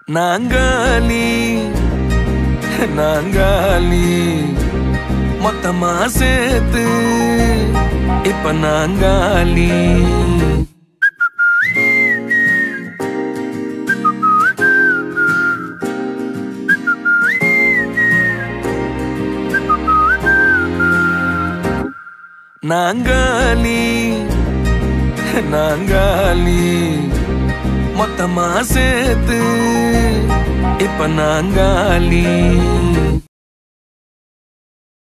நாங்காலி நாங்காலி மொத்தமா சேர்த்து இப்ப நாங்காலி நாங்காலி நாங்காலி மொத்தமா சேர்த்து இப்ப நாங்காலி